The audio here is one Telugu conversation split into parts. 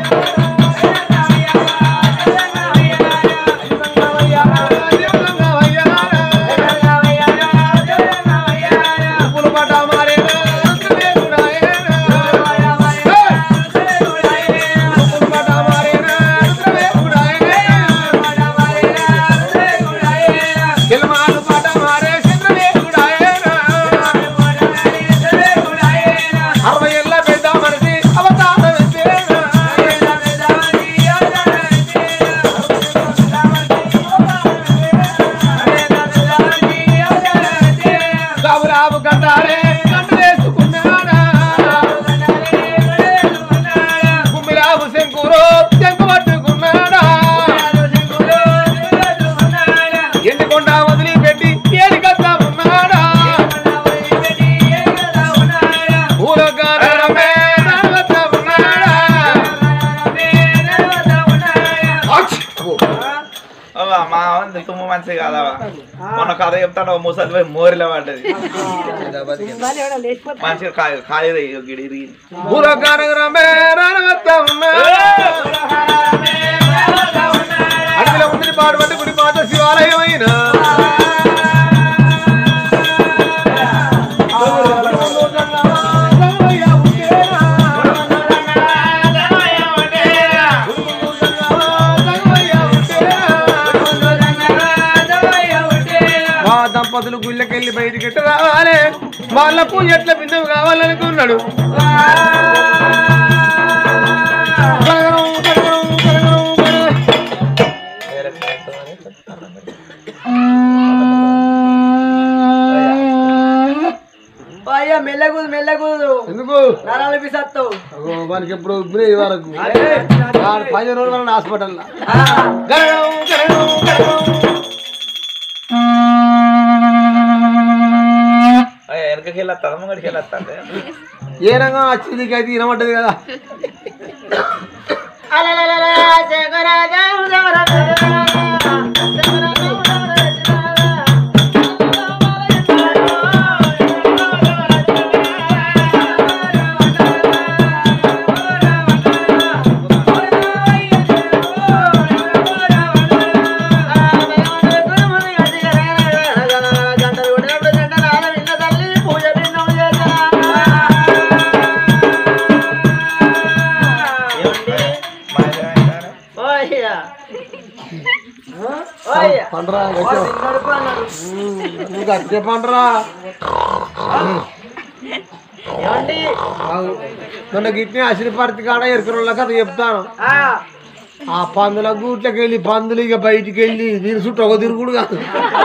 అరవై ఏళ్ళ పెద్ద మనిషి అవతారం ఎత్తేనా. రావు కట్టాలే కంటలేసుకున్నాడా కుమ్మిరావు శంకురు శంకు పట్టుకున్నాడా ఎండుకొండ వదిలిపెట్టి ఏడికత్తా ఉన్నాడా ఊరగారమే నడవత్తా ఉన్నాడా అచ్చ్! అవ్వ, మా ఉంది తుమ్ము మంచి కాదవా మొన్న కథ చెప్తాడు ఓ ముసలి పోయి మోరిలో పడ్డది మంచిగా కాయ కాయదు గిడి ఇరిగింది. ఊరగారమే నడవత్తా ఉన్నాడా అడవిలో ఉంది పాడుబట్టి గుడి పాత శివాలయం అయినా మా దంపతులు గుళ్ళకెళ్ళి బయటికి ఎట్ట రావాలి వాళ్ళకు ఎట్ల భిన్నం కావాలనుకున్నాడు కరగరం, కరగరం, కరగరం, కరగరం. అయ్యా మెల్లకూదు మెల్లకూదు ఎందుకు నరాలు పిసత్తావు అగో, వానికి ఎప్పుడు ఉబ్బినే ఈ వరకు వాడు పదిహేను రోజులు మన హాస్పిటల్లో అయ్య, వెనకకి వెళ్ళొస్తా ముంగడికి వెళ్ళొస్తా ఏ రంగం వచ్చింది అయితే వినమంటది కదా పండరా ఇంకా అట్టే పండరా మొన్న గిట్నే అసిరిపర్తి కాడ ఎరుకుల కథ చెప్తాను ఆ పందుల గూట్లకి వెళ్ళి పందులు ఇక బయటికి వెళ్ళి దీని చుట్టూ ఒక తిరుగుడు కాదు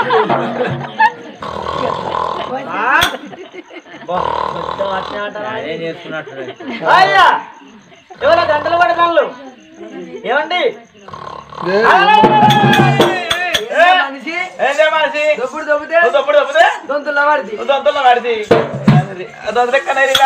ఏం చేస్తున్నట్టు అయ్యా ఎవరో గంటలు పడతాను ఏమండి మనిషి ఏం చేయ మనిషి దొప్పుడు దొబ్బితే నువ్వు తప్పుడు తప్పితే దొంతుల్లో పడితే నువ్వు దొంతలో పడితే దొంతలెక్కనేరిగా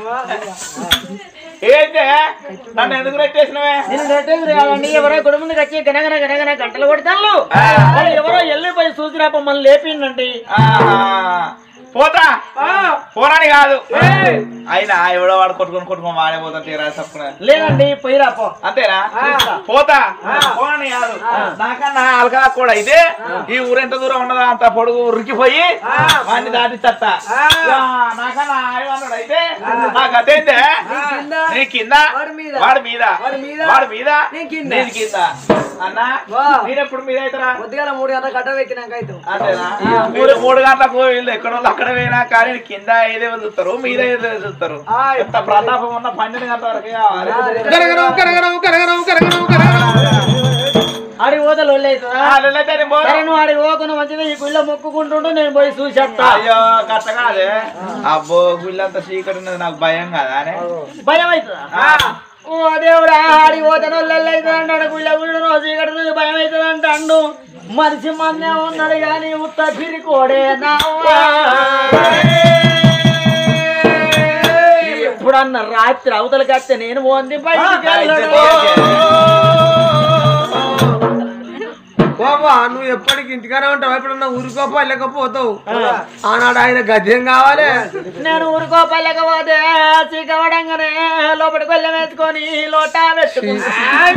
ఏంటే నన్ను ఎందుకు రెట్టేసినవే నేను రెట్టేది కాదండి ఎవరో గుడి ముందుకు వచ్చి గనగన గనగన గంటలు కొడతాను ఎవరో వెళ్ళిపోయి చూసిరా మమ్మల్ని లేపిండండి ఆహా. పోతా పోరాని కాదు అయినా ఎవడో వాడు కొట్టుకొని కొట్టుకొని వాడే పోతా తీరా తప్పున లేదండి పోయిరా పో అంతేనా పోతా పోనని కాదు నాకన్నా అలకా కూడా అయితే ఈ ఊరు ఎంత దూరం ఉన్నదా అంత పొడుగు ఉరికిపోయి వాడిని దాటి చత్త నాకన్నా ఆయమన్నాడు అయితే నాకు అదేంటే నీ కింద వాడి మీద. వాడి మీద వాడి మీద. వాడి మీద నేను కింద. నేను కింద అన్నా వా. మీరెప్పుడు మీద అవుతారా పొద్దుగాల మూడు గంటల గడ్డ వెక్కినాక అయితే అంతేనా మీరు మూడు గంటలకు వీళ్ళు ఎక్కడో అక్కడ పోయినా కానీ కింద ఏదేమో చూస్తారు మీద ఏదో చూస్తారు ఆయ్. ఎంత ప్రతాపం ఉన్న పన్నెండు గంటల వరకు కావాలి. కరగరం కరగరం కరగరం కరగరం కరగరం ఆడి పోతలు ఒళ్ళు అవుతుందా ఆ, లొల్లైతే నేను పోను. సరే నువ్వు ఆడికి పోకుండా మంచిగా ఈ గుళ్ళో మొక్కుకుంటుంటే నేను పోయి చూసేస్తా అయ్యో కట్ట కాదే అబ్బో గుళ్ళంతా చీకటి ఉన్నది నాకు భయం కదా అనే భయం అవుతుందా ఓ దేవుడా ఆడి పోతాను ఒళ్ళు అవుతుంది అంటాడు గుళ్ళ గుళ్ళు రోజు ఇక్కడ నుంచి భయం అవుతుంది అంటాడు మనిషి మన్నే ఉన్నాడు కానీ ఉత్త పిరికోడే ఎప్పుడన్నా రాత్రి అవతలకి వస్తే నేను పోంది బయటికి వెళ్ళడు. కోపం అవ్వ నువ్వు ఎప్పటికి ఇంటికానే ఉంటావు ఎప్పుడన్నా ఊరుకోపో వెళ్ళకపోతావు ఆనాడు ఆయన గద్యం కావాలి నేను ఊరుకోపలేకపోతే చీకవడంగానే లోపలికి వెళ్ళి వేసుకొని లోటా పెట్టుకున్నా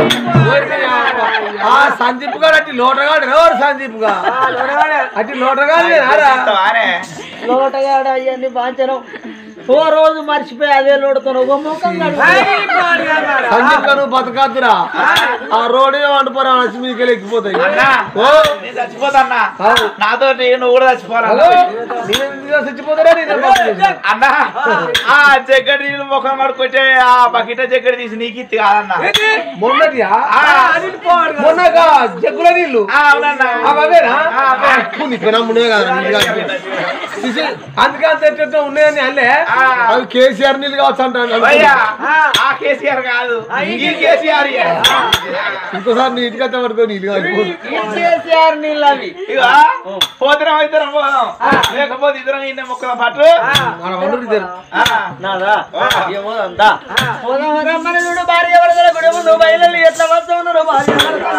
ఆ సందీప్ గారు అట్టి లోటగాడు ఎవరు సందీప్ గా అట్టి లోటగాడు లేనారా? వారే లోటగాడు అవన్నీ బాంచడం ఓ రోజు మర్చిపోయి అదే లోడుతాను ఒక ముఖం సందీప్ గారు బతకాదురా ఆ రోడ్డు వండుకోరా వచ్చి మీకు ఎక్కిపోతాయి అన్నా ఓ నేను చచ్చిపోతాన్నా అవు. నాతోటి నువ్వు కూడా చచ్చిపోరా హలో నేను ఎందుకు చచ్చిపోతారా నేను బతుకుతున్నా. అన్నా ఆ జగ్గడి నీళ్ళు ముఖం కడుక్కుంటే ఆ బకెట్ జగ్గడి తీసి నీకు ఇత్తి కాదన్నా మొన్నటియా ఆ, మొన్నగా జగ్గుల నీళ్ళు ఆ, అవునన్నా అవేనా ఆ, అవే. నీ పెనమ్మునే కదా నీళ్ళు కాదు. తీసి అందుకే అంత ఎట్ట ఎట్ట ఉన్నాయని అల్లే ఆ. అవి కేసీఆర్ నీళ్ళు కావచ్చు అంటాను భయ్యా ఆ కేసీఆర్ కాదు ఈ కేసీఆర్ ఇయ్య. ఇంకోసారి నీట్గా అయితే పడుకో నీళ్ళు కాదు కేసీఆర్ నీళ్ళు అవి ఇక పోతున్నాం ఇద్దరం పోదాం లేకపోతే ఇద్దరం ఇన్న మొక్కల పట్టు మన వండరు ఇద్దరు ఆ, నాదా ఏమో అందా రమ్మని చూడు భార్య వరదల గుడి ముందు బయలు ఎట్లా వస్తూ ఉన్నారు భార్య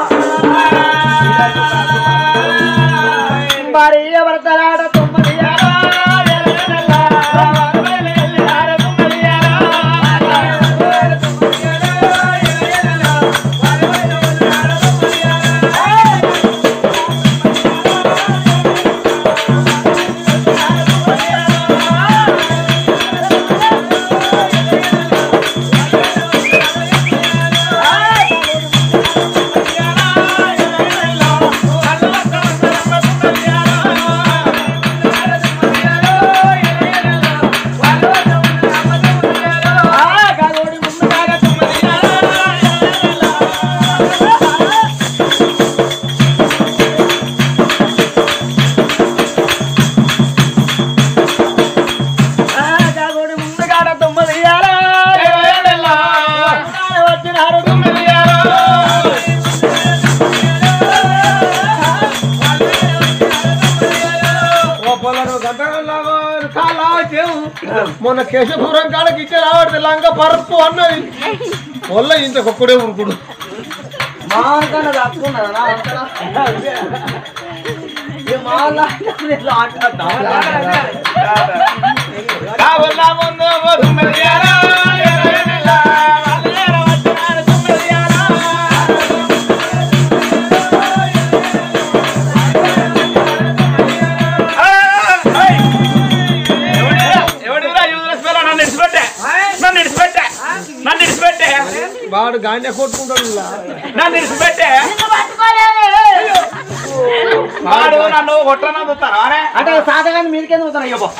వరదల. భార్య వరదలాడ తొమ్మిది ఆరా, ఎలగనల్లా. వరదల ఎల్లి ఆర తొమ్మిది ఆరా. వరదల తొమ్మిది ఆరా, ఎలగనల్లా. వరదల ఎల్లి ఆర తొమ్మిది ఆరా. వచ్చినారు తొమ్మిది మొన్న కేశపురం కాడకి ఇచ్చే రావడితే లంక పరపు అన్నది వల్ల ఇంత ఒక్కడే ఉరుకుడు మాకన్నా తక్కున్నదా కావుల ముందు తుమ్మెదియారా, ఎర్రనెల్ల, వల్లెర వచ్చినాడు తుమ్మెదియారా. ఆ, ఏయ్. ఎవడిరా? ఎవడిరా యూజ్లెస్ ఫెలో? నన్ను ఇడిచిపెట్టే నన్ను ఇడిచిపెట్టే నన్ను ఇడిచిపెట్టే వాడు గాండే కొట్టుకుంటాడు ఇలా. నన్ను ఇడిచిపెట్టే వాడు నన్ను కొట్టనందుతారా అంటే సాధగాన్ని మీదకే పోతాను అయ్యో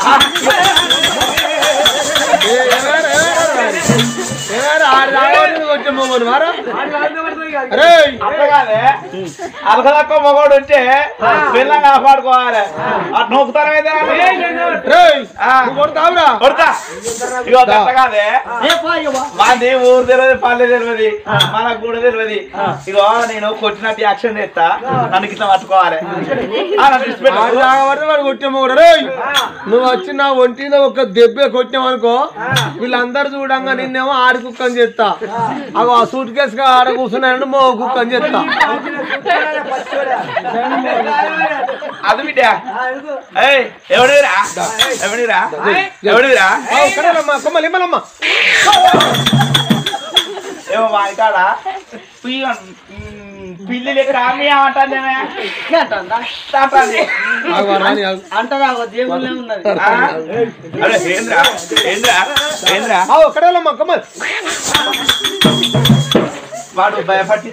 ఏ, ఎవరు, ఎవరు? ఎవరు? ఆడు రావడానికి వచ్చే మొమ్మని వారా? అరేయ్, అట్టగానే అలకదక్కువ మగోడు ఉంటే పిల్లని కాపాడుకోవాలి అటు నొక్కుతారైతే రేయ్, నువ్వు కొడతావురా? కొడతా ఇగో అట్టగానే ఏ పో అయ్యో బా. మాది ఊరు తెలియదు పల్లె తెలియదు మన కూడా తెలియదు ఇగో నేను కొట్టినట్టు యాక్షన్ చేస్తా నన్ను ఇట్లా పట్టుకోవాలి ఆ, నన్ను విడిచిపెట్టు. ఆడు రాకపోతే వాడు కొట్టే మొగుడు. రేయ్, నువ్వు వచ్చి నా ఒంటి మీద ఒక దెబ్బే కొట్టామనుకో వీళ్ళందరూ చూడంగా నిన్నేమో ఆడి కుక్కని చేస్తా అగో ఆ సూట్ కేసుగా ఆడ కూర్చున్నాను మో కుక్కని చేస్తా అది బిడ్డ ఏయ్ ఎవడిరా ఎవడిరా ఎవడిరా ఆ, ఒక్కడేనమ్మా, కొమ్మ లిమ్మలమ్మ. ఏమో వాడికాడ పిల్లి లెక్క ఆమె ఏమంటాందేమే అంటుందా? తాపాంది. ఆగు, వాడు రాని, ఆగు. అంటదా ఓ దేవుళ్ళే ఉన్నది ఆ? అరే ఏంద్రా ఏంద్రా ఏంద్రా ఆ, ఒక్కడేనమ్మా, కొమ్మ. వాడు భయపడి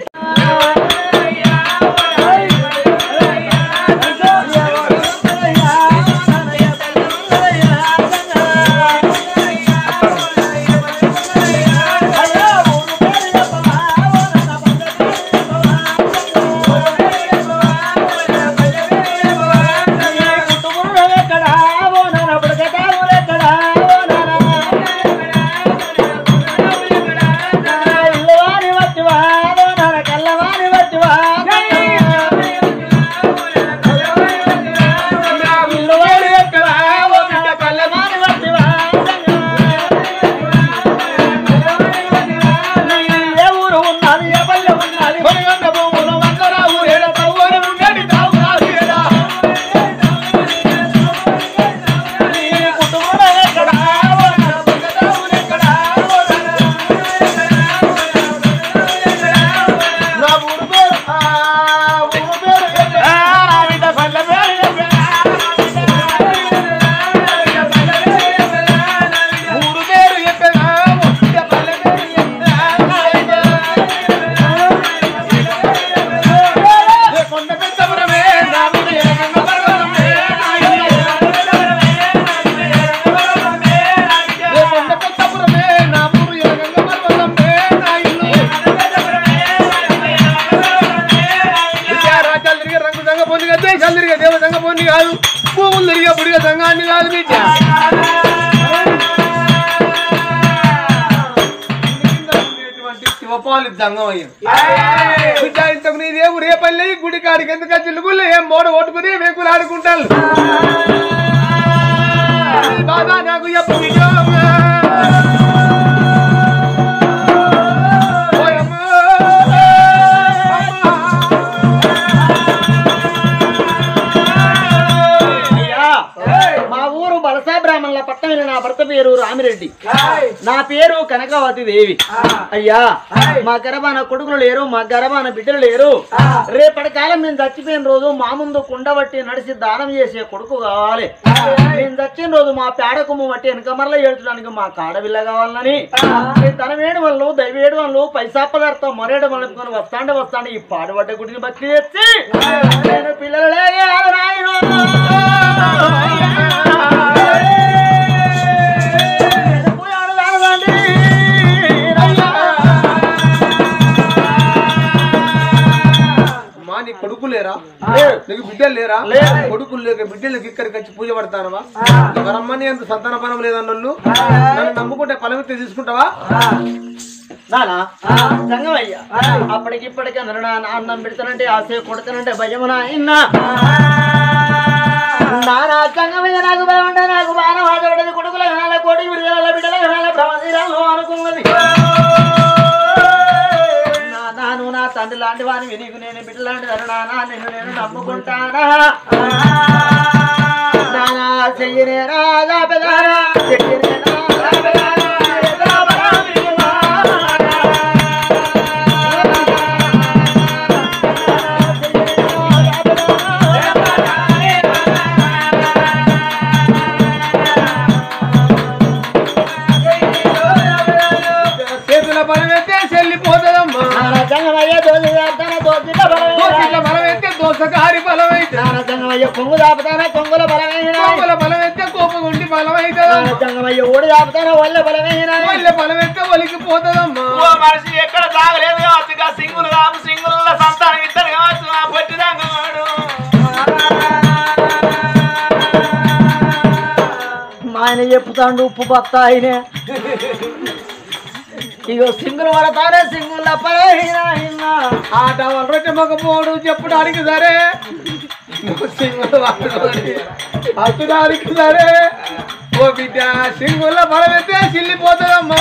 కల్లవారి కాదు భూములు తిరిగే బుడిగ సంఘాన్ని కాదు బిడ్డ శివపాలి దంగమయ్య బిడ్డ ఇంతకు నీ రేపు రేపల్లి గుడి కాడికి ఎందుకు వచ్చి గుళ్ళు ఏం మోడ కొట్టుకుని వేకులు ఆడుకుంటారు ఈ బాధ నాకు చెప్పు బిడ్డ. ఓయమ్మా. అయ్యా మా ఊరు బలసా బ్రాహ్మణుల పట్టణ నా భర్త పేరు రామిరెడ్డి నా పేరు కనకావతి దేవి అయ్యా మా గర్భాన కొడుకులు లేరు మా గర్భాన బిడ్డలు లేరు రేపటి కాలం నేను చచ్చిపోయిన రోజు మా ముందు కుండబట్టి నడిచి దానం చేసే కొడుకు కావాలి నేను చచ్చిన రోజు మా పేడ కొమ్ము బట్టి వెనకమరలో ఏడ్చడానికి మా కాడవిల్ల కావాలని ఈ ధనవేడు వాళ్ళు దైవేడు వాళ్ళు పైసా పదార్థం మరేడు మలుపుకొని వస్తాండే వస్తాండే ఈ పాడుబడ్డ గుడిని బట్టి తెచ్చి నేను పిల్లలు లేగే మా నీ కొడుకు లేరా నీకు బిడ్డలు లేరా కొడుకులు లేక బిడ్డలకి ఇక్కడికి వచ్చి పూజ పడతానవా ఎవరమ్మని అంత సంతాన ఫలం లేదన్నోళ్ళు నన్ను నమ్ముకుంటే ఫలమిత్తి తీసుకుంటావా నానా సంగమయ్య అప్పటికిప్పటికి అందరూ నాన్న అన్నం పెడతానంటే ఆశ కొడతానంటే భయం నాయన నానా సంగమయ్య నాకు భయం ఉంటే నాకు బాగా వాదపడేది కొడుకుల వినాల కోటి విడుదల బిడ్డల వినాల బ్రహ్మశీరాలు అనుకున్నది నానా నువ్వు నా తండ్రి లాంటి వాని నీకు నేను బిడ్డ లాంటి నానా నిన్ను నేను నమ్ముకుంటానా నానా చెయ్యనేనా పెదానా చెయ్యనేనా చేతుల బలం ఎత్తే చెల్లిపోతుందమ్మా దోసిట్ల బలం ఎత్తే దోసకారి బలం అయితే కొంగు దాపుతానా కొంగుల బలమైన కోపల బలం ఎత్తే కోపగుండి బలం అవుతుందమ్మా జంగమయ్య ఓడి దాపుతానా ఒళ్ళ బలమైన వాళ్ళ బలం ఎత్తే ఒలికిపోతుందమ్మా ఓ మనిషి ఎక్కడ తాగలేదు కావచ్చు ఇక సింగులు కాదు సింగుల సంతానం ఇద్దరు కావచ్చు ఆ పొట్టి రంగవాడు మా ఆయన చెప్పుతాండు ఉప్పు పత్త ఆయనే ఇగో సింగులు పడతానే సింగుల పైన ఆట వలరొట్టె మగపోడు చెప్పడానికి సరే నువ్వు సింగుల వాడుకోని అతుడానికి సరే ఓ బిడ్డ సింగుల బలం ఎత్తే చిల్లిపోతుందమ్మా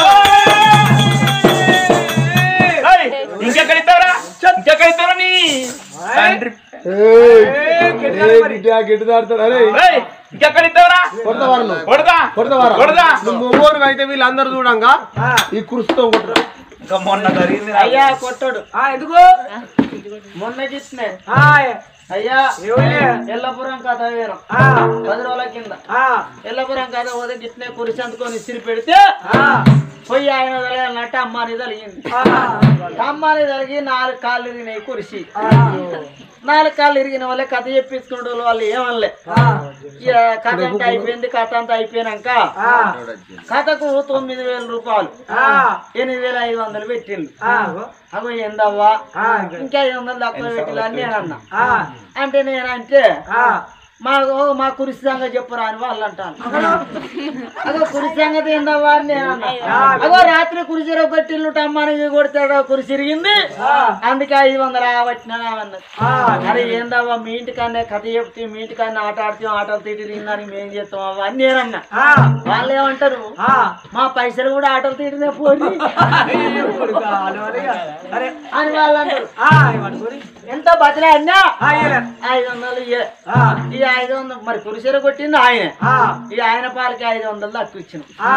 ఏయ్, ఇంకెక్కడ ఇస్తారా ఇంకెక్కడ ఇస్తారా నీ తండ్రి బిడ్డ గిట్టు దాడుతాడు అరే ఏయ్, ఇంకెక్కడ ఇస్తారా కొడతావారు నువ్వు కొడతా కొడతావారా కొడతా నువ్వు మొగోడు అయితే వీళ్ళందరూ చూడంగా ఈ కురుస్తో కొట్టరు ఇంకా మొన్న జరిగింది నాకు. అయ్యా కొట్టాడు ఎందుకు మొన్న గిట్నే ఆ, అయ్యా ఎవరే? ఎల్లపురం కథ వేరం ఆ, పది రోజుల కింద ఆ, ఎల్లపురం కథ పోతే గిట్నే కురిసి అందుకొని ఇసిరి పెడితే ఆ, పోయి ఆయన తలగాలన్నట్టు అమ్మాని తలిగింది ఆ, అమ్మాని తలిగి నాలుగు కాళ్ళు ఇరిగినాయి కురిసి ఆ, నాలుగు కాళ్ళు ఇరిగిన వాళ్ళే కథ చెప్పించుకునే వాళ్ళు ఏమనలే ఆ, ఇక కథ అంతా అయిపోయింది కథ అంతా అయిపోయినాక ఆ, కథకు తొమ్మిది వేల రూపాయలు ఆ, ఎనిమిది వేల ఐదు వందలు పెట్టిండు ఆ, అగో ఎందవ్వా ఆ, ఇంకా ఐదు వందలు తక్కువ పెట్టిలా అని నేను అన్నా ఆ, అంటే నేనంటే ఆ, మా మా కురిసి సంగతి చెప్పురా అని వాళ్ళు అంటాను అగో కురిసి సంగతి ఏందవ్వా అని నేను అన్నా అగో రాత్రి కురిసిర కొట్టిల్లు టమ్మానికి కొడితాడు కురిసి ఇరిగింది అందుకే ఐదు వందలు ఆవట్టినా అన్నది ఆ, అరే ఏందవ్వా మీ ఇంటికన్నా కథ చెప్తే మీ ఇంటికన్నా ఆట ఆడుతాం ఆటలు తిట్టి తిన్నానికి మేం చేస్తాం అవ్వ అని నేనన్నా ఆ, వాళ్ళు ఏమంటారు ఆ. మా పైసలు కూడా ఆటలు తీటినే పోయి ఇప్పుడు కాదు మరిగా. అరే అని వాళ్ళు అంటారు ఆ, ఇవ్వండి ఎంత బతిలా అన్నా ఆ, ఇయ్యలే. ఐదు వందలు ఇయ్యే ఆ, ఈ ఐదు వందలు మరి కురిసెర కొట్టింది ఆయన ఆ, ఈ ఆయన పాలకి ఐదు వందలు తక్కువ ఇచ్చిన ఆ,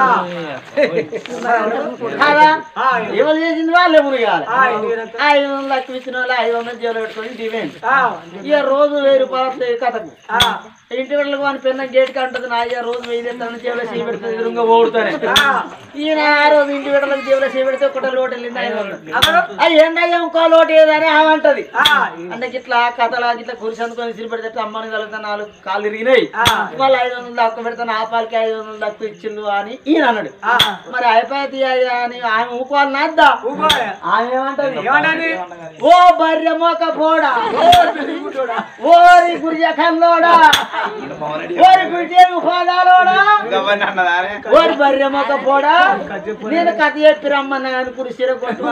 కాదా ఆ, ఎవరు చేసింది వాళ్ళే మునిగాలి ఆ, ఇంటికి రండి. ఐదు వందలు తక్కువ ఇచ్చిన వాళ్ళు ఐదు వందలు జైలు పెట్టుకొని డిమాండ్ ఆ, ఇక రోజు వెయ్యి రూపాయలు వస్తాయి కథకు ఆ, ఇంటి వెళ్ళకు అని పెన్న గేట్ కంటది నా అయ్యా రోజు వెయ్యి తెస్తాను జేబులో చేయి పెడుతుంది ఎదురుగా ఓడుతానే ఈయన ఆ రోజు ఇంటి వెళ్ళకు జేబులో చేయి పెడితే ఒకటి లోటు వెళ్ళింది ఐదు వందలు అది ఏందయ్యా ఇంకో లోటు ఏదని ఆమె అంటది ఆ, అంటే ఇట్లా కథలా ఇట్లా కురిసి అందుకొని ఇసిరి పెడితే అమ్మని కలుగుతా నాలుగు కాళ్ళు ఇరిగినాయి ఆ. మళ్ళీ ఐదు వందలు తక్కువ పెడతాను ఆ పాలకి ఐదు వందలు తక్కువ ఇచ్చిండు అని ఈయన అన్నాడు ఆ, మరి అయిపోయింది అయ్యా అని ఆమె ఊకోవాలి నాద్దా ఊరుకోలే. ఆమె ఏమంటది ఏమంటది? ఓ బర్రె మోక పోడా ఓరి గురిజ కల్లోడా ఓరి గురిజేవి హోదాలోడా గవ్వని అన్నదానే ఓరి బర్రె మొక్క పోడా నేను కథ చెప్పి రమ్మన్నా కానీ కురిసిర కొట్టు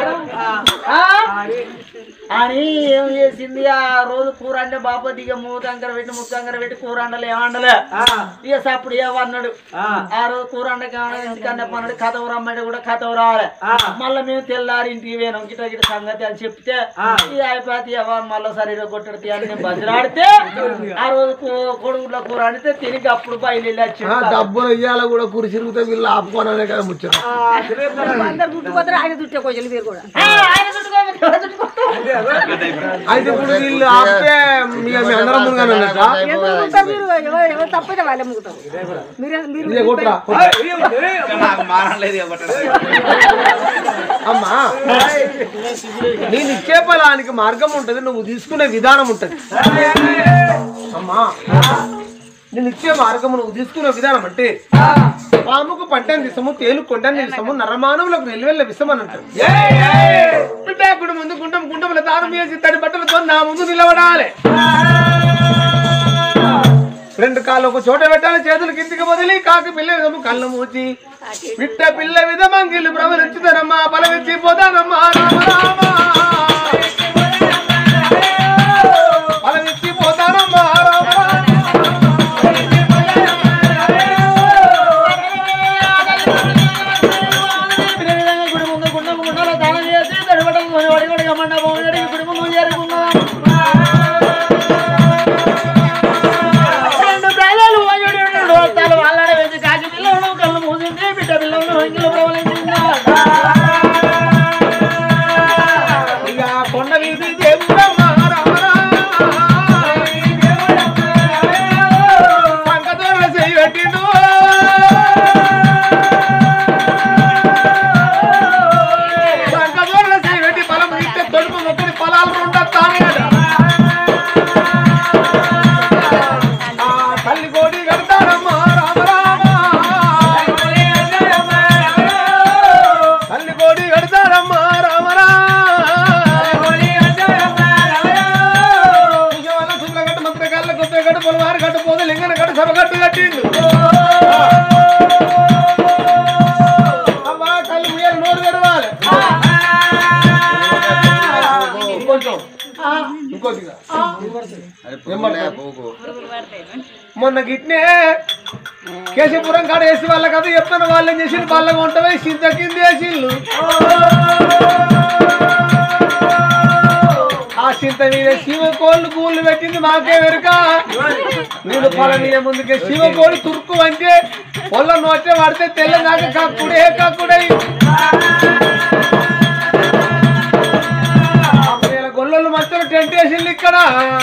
అని ఏం చేసింది ఆ రోజు కూర అంటే బాపతి ఇక మూతంకర పెట్టి ముత్తంకర పెట్టి కూర అండలే ఏమండలే ఇక సప్పుడు ఏమన్నాడు ఆ రోజు కూర అండ ఇంటికన్నా పన్నాడు కథ రమ్మంటే కూడా కథ రావాలి మళ్ళీ మేము తెల్లారి ఇంటికి పోయినాం గిట గిట సంగతి అని చెప్తే ఇక అయిపోతే ఎవరు మళ్ళీ శరీరం కొట్టడితే అని నేను బజరాడితే ఆ రోజు కూ- కొడుకుల కూర అడితే తిరిగి అప్పుడు బయలు వచ్చి ఆ, డబ్బులు ఇయ్యాల కూడా కురి చిరుగుతే వీళ్ళు ఆపుకోననే కదా ముచ్చట అందరు దుట్టుకోతారు ఆయన దుట్టే కొంచెం మీరు కూడా ఆయన చుట్టుకోమని ఎవరు చుట్టుకోరు? అయితే ఇప్పుడు వీళ్ళు ఆపితే మీ మీ అందరం ముందుగానే అన్నట్ట ఎందుకు ముగ్గుతారు మీరు ఎవరు ఎవరు తప్పైతే వాళ్ళే ముగ్గుతారు మీరు మీరు ఇదే కొట్రా నాకు మానం లేదు ఇవ్వటం అమ్మా నేను ఇచ్చే ఫలానికి మార్గం ఉంటది నువ్వు తీసుకునే విధానం ఉంటది అమ్మా నేను ఇచ్చే మార్గం నువ్వు తీసుకునే విధానం అంటే పాముకు పంటని విషము తేలు కొండని విషము నరమానవులకు నిలువెల్ల విషం అని అంటారు బిడ్డ ఇప్పుడు ముందు గుండం గుండముల దానం వేసి తడి బట్టలతో నా ముందు నిలబడాలి రెండు కాళ్ళు ఒక చోట పెట్టాలి చేతులు కిందికి వదిలి కాకి పిల్ల విధము కళ్ళు మూచి బిడ్డ పిల్ల విధమంగిలు ప్రవలించుదనమ్మా బలవించి పోతానమ్మా రామ రామ బలవించి పోతానమ్మా రామ రామ చెప్పిన విధంగా గుడి ముందు గుండము గుండాలో దానం చేసి తడిబట్టలు కొని వడి వడిగా మండపం ఏడి గుడి ముందు చేరుకున్నాం రెండు ప్రాణాలు వాయుడు రెండు వస్తాలు వాళ్ళాడ వేసి కాకి పిల్లలు కళ్ళు మూసింది బిడ్డ పిల్లలు హంగిలో ప్రబలించింది ఇక కొండ వీధి దేవుడమ్మా రామ రామ సంకతోరణ చేయి పెట్టిండు సంకతోరణ చేయి పెట్టి ఫలం ఇస్తే తొడుపు మొక్కని ఫలాలు ఉండొస్తానే ఆ తల్లి కోడి కడతాడమ్మా రామ రామ తల్లి కోడి కడతాడమ్మా రామ రామ విజయవాడ సుబ్బలగడ్డ మంత్రగాళ్ళ కొత్తగడ్డ పొలవారి గడ్డ పోతే లింగన గడ్డ సభ గట్టు కట్టిండు అమ్మా కళ్ళు ముయ్యాలి నోరు తెరవాలి ఇంకొంచెం ఇంకోటిగా మొన్న గిట్నే కేశపురం కాడ వేసి వాళ్ళ కథ చెప్తాను వాళ్ళు ఏం చేసి వాళ్ళ వంట వేసి ఇంత కింద వేసిళ్ళు ఆ చింత మీద శివ కోళ్ళు కూళ్ళు పెట్టింది మాకే వెనుక నేను పొల మీద ముందుకే శివ కోడి తురుకు అంటే పొల్ల నోటే పడితే తెల్లదాకా కక్కుడే కక్కుడై గొల్లలు మధ్యలో టెంట్ వేసింది ఇక్కడ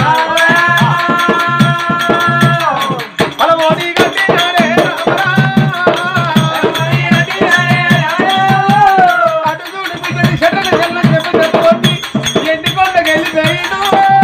పొలమోడి కట్టినాడే అటు చూడు బిడ్డని చెడ్డని చెల్లని చెప్పి చెప్పుకోండి ఎండి కొండకి వెళ్ళిపోయిను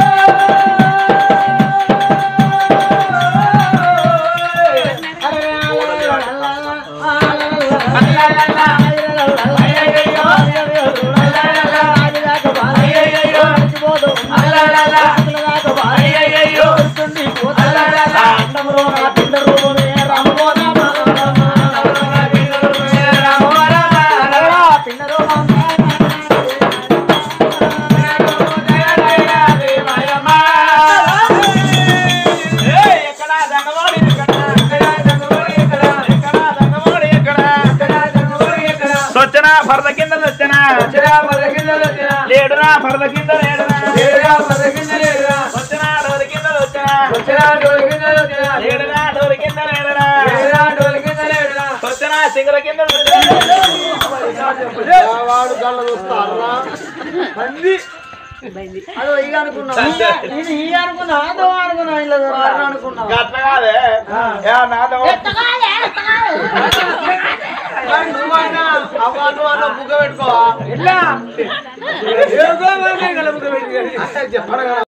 ఎక్కడ దంగవాడి సొచ్చన పరద కింద సొచ్చన లేడునా పరద కింద లేడునా సొచ్చన డోరి కింద సొచ్చన లేడునా డోరి కింద లేడునా సొచ్చన సింగర కింద వాడు కళ్ళ చూస్తారా అదో ఇక అనుకున్నా ఇది ఈ అనుకున్నా అదో అనుకున్నా ఇలా అనుకున్నా గట్ల కాదే ఏ నాదో నువ్వైనా అవ్వను అన్న బుగ్గ పెట్టుకో ఎట్లా చెప్పడం